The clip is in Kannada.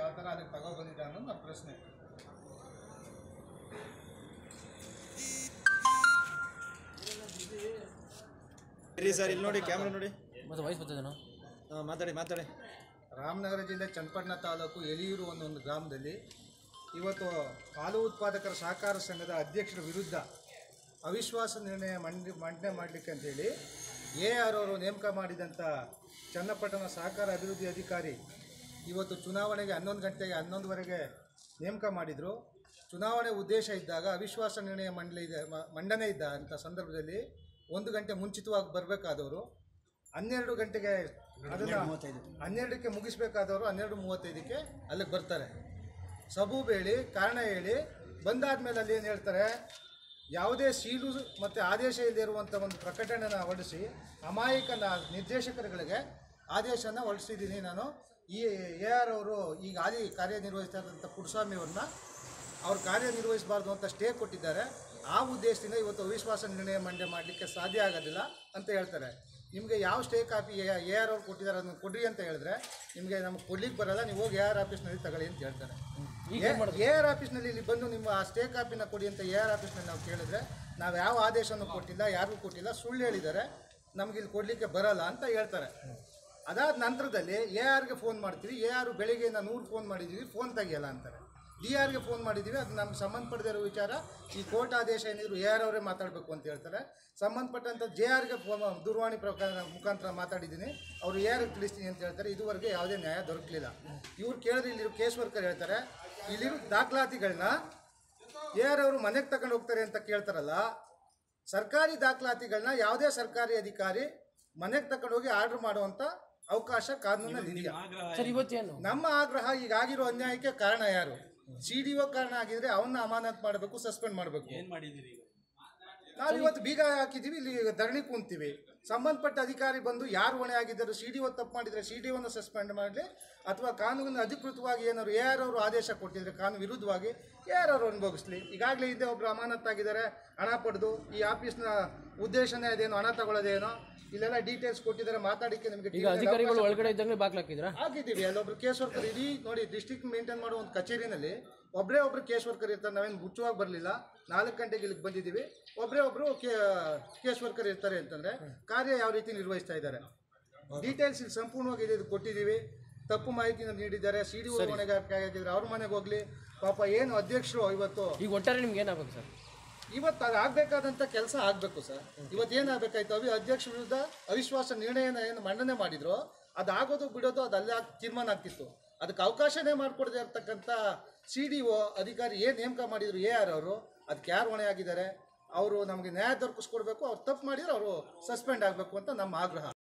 ಯಾವ ಥರ ಅದಕ್ಕೆ ತಗೊಬಂದಿದ್ದ ಅನ್ನೋದು ನಮ್ಮ ಪ್ರಶ್ನೆ ಇರಿ ಸರ್ ಇಲ್ಲಿ ನೋಡಿ ಕ್ಯಾಮ್ರಾ ನೋಡಿ ಮತ್ತೆ ವಯಸ್ಸು ಬರ್ತದೇನೋ ಹಾಂ ಮಾತಾಡಿ ಮಾತಾಡಿ ರಾಮನಗರ ಜಿಲ್ಲೆ ಚನ್ನಪಟ್ಟಣ ತಾಲೂಕು ಎಲಿಯೂರು ಅನ್ನೋ ಒಂದು ಗ್ರಾಮದಲ್ಲಿ ಇವತ್ತು ಹಾಲು ಉತ್ಪಾದಕರ ಸಹಕಾರ ಸಂಘದ ಅಧ್ಯಕ್ಷರ ವಿರುದ್ಧ ಅವಿಶ್ವಾಸ ನಿರ್ಣಯ ಮಂಡಿ ಮಂಡನೆ ಮಾಡಲಿಕ್ಕೆ ಅಂತೇಳಿ ಎ ಆರ್ ಅವರು ನೇಮಕ ಮಾಡಿದಂಥ ಚನ್ನಪಟ್ಟಣ ಸಹಕಾರ ಅಭಿವೃದ್ಧಿ ಅಧಿಕಾರಿ ಇವತ್ತು ಚುನಾವಣೆಗೆ ಹನ್ನೊಂದು ಗಂಟೆಗೆ ಹನ್ನೊಂದುವರೆಗೆ ನೇಮಕ ಮಾಡಿದರು ಚುನಾವಣೆ ಉದ್ದೇಶ ಇದ್ದಾಗ ಅವಿಶ್ವಾಸ ನಿರ್ಣಯ ಮಂಡಳಿ ಇದೆ ಮ- ಮಂಡನೆ ಇದ್ದ ಅಂಥ ಸಂದರ್ಭದಲ್ಲಿ ಒಂದು ಗಂಟೆ ಮುಂಚಿತವಾಗಿ ಬರಬೇಕಾದವರು ಹನ್ನೆರಡು ಗಂಟೆಗೆ ಅದನ್ನು ಹನ್ನೆರಡಕ್ಕೆ ಮುಗಿಸ್ಬೇಕಾದವರು ಹನ್ನೆರಡು ಮೂವತ್ತೈದಕ್ಕೆ ಅಲ್ಲಿಗೆ ಬರ್ತಾರೆ ಸಬೂಬ್ ಹೇಳಿ ಕಾರಣ ಹೇಳಿ ಬಂದಾದ್ಮೇಲೆ ಅಲ್ಲಿ ಏನು ಹೇಳ್ತಾರೆ ಯಾವುದೇ ಸೀಲು ಮತ್ತು ಆದೇಶ ಇಲ್ಲದಿರುವಂಥ ಒಂದು ಪ್ರಕಟಣೆನ ಹೊರಡಿಸಿ ಅಮಾಯಕ ನ- ನಿರ್ದೇಶಕರುಗಳಿಗೆ ಆದೇಶನ ಹೊರಡಿಸಿದ್ದೀನಿ ನಾನು ಈ ಎ ಆರ್ ಅವರು ಈಗ ಹಾಲಿ ಕಾರ್ಯನಿರ್ವಹಿಸ್ತಾ ಇದ್ದಂಥ ಪುರುಸ್ವಾಮಿ ಅವ್ರನ್ನ ಅವ್ರು ಕಾರ್ಯನಿರ್ವಹಿಸಬಾರ್ದು ಅಂತ ಸ್ಟೇ ಕೊಟ್ಟಿದ್ದಾರೆ ಆ ಉದ್ದೇಶದಿಂದ ಇವತ್ತು ಅವಿಶ್ವಾಸ ನಿರ್ಣಯ ಮಂಡನೆ ಮಾಡಲಿಕ್ಕೆ ಸಾಧ್ಯ ಆಗೋದಿಲ್ಲ ಅಂತ ಹೇಳ್ತಾರೆ ನಿಮಗೆ ಯಾವ ಸ್ಟೇ ಕಾಪಿ ಎ ಆರ್ ಅವ್ರು ಕೊಟ್ಟಿದ್ದಾರೆ ಅದನ್ನು ಕೊಡ್ರಿ ಅಂತ ಹೇಳಿದ್ರೆ ನಿಮಗೆ ನಮ್ಗೆ ಕೊಡ್ಲಿಕ್ಕೆ ಬರಲ್ಲ ನೀವು ಹೋಗಿ ಎ ಆರ್ ಆಫೀಸ್ನಲ್ಲಿ ತಗೊಳ್ಳಿ ಅಂತ ಹೇಳ್ತಾರೆ ಎ ಆರ್ ಆಫೀಸ್ನಲ್ಲಿ ಇಲ್ಲಿ ಬಂದು ನಿಮ್ಮ ಆ ಸ್ಟೇ ಕಾಪಿನ ಕೊಡಿ ಅಂತ ಎ ಆರ್ ಆಫೀಸ್ನಲ್ಲಿ ನಾವು ಕೇಳಿದ್ರೆ ನಾವು ಯಾವ ಆದೇಶನೂ ಕೊಟ್ಟಿಲ್ಲ ಯಾರಿಗೂ ಕೊಟ್ಟಿಲ್ಲ ಸುಳ್ಳು ಹೇಳಿದ್ದಾರೆ ನಮ್ಗೆ ಇಲ್ಲಿ ಕೊಡಲಿಕ್ಕೆ ಬರಲ್ಲ ಅಂತ ಹೇಳ್ತಾರೆ ಅದಾದ ನಂತರದಲ್ಲಿ ಎ ಆರ್ಗೆ ಫೋನ್ ಮಾಡ್ತೀವಿ ಎ ಆರ್ ಬೆಳಿಗ್ಗೆ ನಾವು ನೂರು ಫೋನ್ ಮಾಡಿದ್ದೀವಿ ಫೋನ್ ತೆಗಿಯಲ್ಲ ಅಂತಾರೆ ಡಿ ಆರ್ಗೆ ಫೋನ್ ಮಾಡಿದ್ದೀವಿ ಅದು ನಮ್ಗೆ ಸಂಬಂಧಪಡದಿರೋ ವಿಚಾರ ಈ ಕೋರ್ಟ್ ಆದೇಶ ಏನಿದ್ರು ಎ ಆರ್ ಅವರೇ ಮಾತಾಡಬೇಕು ಅಂತ ಹೇಳ್ತಾರೆ ಸಂಬಂಧಪಟ್ಟಂಥ ಜೆ ಆರ್ಗೆ ಫೋನ್ ದೂರವಾಣಿ ಪ್ರಕಾರ ಮುಖಾಂತರ ಮಾತಾಡಿದ್ದೀನಿ ಅವರು ಎ ಆರ್ಗೆ ತಿಳಿಸ್ತೀನಿ ಅಂತ ಹೇಳ್ತಾರೆ ಇದುವರೆಗೆ ಯಾವುದೇ ನ್ಯಾಯ ದೊರಕಲಿಲ್ಲ ಇವ್ರು ಕೇಳಿದ್ರೆ ಇಲ್ಲಿರೋ ಕೇಸ್ ವರ್ಕರ್ ಹೇಳ್ತಾರೆ ಇಲ್ಲಿರೋ ದಾಖಲಾತಿಗಳನ್ನ ಎ ಆರ್ ಅವರು ಮನೆಗೆ ತಗೊಂಡು ಹೋಗ್ತಾರೆ ಅಂತ ಕೇಳ್ತಾರಲ್ಲ ಸರ್ಕಾರಿ ದಾಖಲಾತಿಗಳನ್ನ ಯಾವುದೇ ಸರ್ಕಾರಿ ಅಧಿಕಾರಿ ಮನೆಗೆ ತಗೊಂಡು ಹೋಗಿ ಆರ್ಡರ್ ಮಾಡುವಂಥ ಅವಕಾಶ ಕಾನೂನಲ್ಲಿ ಇದೆಯಾ ಸರ್ ಇವತ್ತೇನು ನಮ್ಮ ಆಗ್ರಹ ಈಗ ಆಗಿರೋ ಅನ್ಯಾಯಕ್ಕೆ ಕಾರಣ ಯಾರು ಸಿ ಡಿ ಒ ಕಾರಣ ಆಗಿದ್ರೆ ಅವನ್ನ ಅಮಾನತ್ ಮಾಡಬೇಕು ಸಸ್ಪೆಂಡ್ ಮಾಡಬೇಕು ನಾವು ಇವತ್ತು ಬೀಗ ಹಾಕಿದ್ದೀವಿ ಇಲ್ಲಿ ಧರಣಿ ಕುಂತೀವಿ ಸಂಬಂಧಪಟ್ಟ ಅಧಿಕಾರಿ ಬಂದು ಯಾರು ಹೊಣೆ ಆಗಿದ್ದರು ಸಿ ಡಿ ಒ ತಪ್ಪು ಮಾಡಿದರೆ ಸಿ ಡಿ ಒನ ಸಸ್ಪೆಂಡ್ ಮಾಡಲಿ ಅಥವಾ ಕಾನೂನಿನ ಅಧಿಕೃತವಾಗಿ ಏನಾದ್ರು ಎ ಆರ್ ಅವರು ಆದೇಶ ಕೊಟ್ಟಿದ್ರೆ ಕಾನೂನು ವಿರುದ್ಧವಾಗಿ ಎ ಆರ್ ಅವರು ಅನುಭವಿಸ್ಲಿ ಈಗಾಗಲೇ ಹಿಂದೆ ಒಬ್ಬರು ಅಮಾನತ್ತಾಗಿದ್ದಾರೆ ಹಣ ಪಡೆದು ಈ ಆಫೀಸ್ನ ಉದ್ದೇಶನೇ ಅದೇನೋ ಹಣ ತಗೊಳ್ಳೋದೇನೋ ಇಲ್ಲೆಲ್ಲ ಡೀಟೇಲ್ಸ್ ಕೊಟ್ಟಿದ್ದಾರೆ ಮಾತಾಡಿಕ್ಕೆ ನಿಮಗೆ ಈಗ ಅಧಿಕಾರಿಗಳು ಒಳಗಡೆ ಇದ್ದಂಗೆ ಬಾಕ್ಲಾಕಿದ್ರ ಹಾಕಿದ್ದೀವಿ ಅಲ್ಲೊಬ್ರು ಕೇಸ್ ವರ್ಕರ್ ಇಡೀ ನೋಡಿ ಡಿಸ್ಟ್ರಿಕ್ಟ್ ಮೇಂಟೈನ್ ಮಾಡೋ ಒಂದು ಕಚೇರಿನಲ್ಲಿ ಒಬ್ಬರೇ ಒಬ್ರು ಕೇಸ್ ವರ್ಕರ್ ಇರ್ತಾರೆ ನಾವೇನು ಮುಚ್ಚುವಾಗಿ ಬರಲಿಲ್ಲ ನಾಲ್ಕು ಗಂಟೆಗೆ ಇಲ್ಲಿಗೆ ಬಂದಿದ್ದೀವಿ ಒಬ್ಬರೇ ಒಬ್ಬರು ಕೇಸ್ ವರ್ಕರ್ ಇರ್ತಾರೆ ಅಂತಂದರೆ ಕಾರ್ಯ ಯಾವ ರೀತಿ ನಿರ್ವಹಿಸ್ತಾ ಇದ್ದಾರೆ ಡೀಟೇಲ್ಸ್ ಇಲ್ಲಿ ಸಂಪೂರ್ಣವಾಗಿ ಇದು ಕೊಟ್ಟಿದ್ದೀವಿ ತಪ್ಪು ಮಾಹಿತಿನ ನೀಡಿದ್ದಾರೆ ಸಿ ಡಿ ಹೊಣೆಗಾರಿಕೆ ಆಗಿದ್ರೆ ಅವ್ರ ಮನೆಗೆ ಹೋಗಲಿ ಪಾಪ ಏನು ಅಧ್ಯಕ್ಷರು ಇವತ್ತು ಈಗ ಒಟ್ಟಾರೆ ನಿಮ್ಗೆ ಏನಾಗಬೇಕು ಸರ್ ಇವತ್ತು ಅದು ಆಗಬೇಕಾದಂಥ ಕೆಲಸ ಆಗಬೇಕು ಸರ್ ಇವತ್ತು ಏನಾಗಬೇಕಾಯ್ತು ಅವಿ ಅಧ್ಯಕ್ಷ ವಿರುದ್ಧ ಅವಿಶ್ವಾಸ ನಿರ್ಣಯನ ಏನು ಮಂಡನೆ ಮಾಡಿದ್ರು ಅದು ಆಗೋದು ಬಿಡೋದು ಅದು ಅಲ್ಲೇ ಆಗ್- ತೀರ್ಮಾನ ಆಗ್ತಿತ್ತು ಅದಕ್ಕೆ ಅವಕಾಶನೇ ಮಾಡಿಕೊಡದೆ ಇರ್ತಕ್ಕಂಥ ಸಿ ಡಿ ಒ ಅಧಿಕಾರಿ ಏನು ನೇಮಕ ಮಾಡಿದ್ರು ಎ ಆರ್ ಅವರು ಅದಕ್ಕೆ ಯಾರು ಹೊಣೆ ಆಗಿದ್ದಾರೆ ಅವರು ನಮಗೆ ನ್ಯಾಯ ದೊರಕಿಸ್ಕೊಡ್ಬೇಕು ಅವ್ರು ತಪ್ಪು ಮಾಡಿದ್ರೆ ಅವರು ಸಸ್ಪೆಂಡ್ ಆಗಬೇಕು ಅಂತ ನಮ್ಮ ಆಗ್ರಹ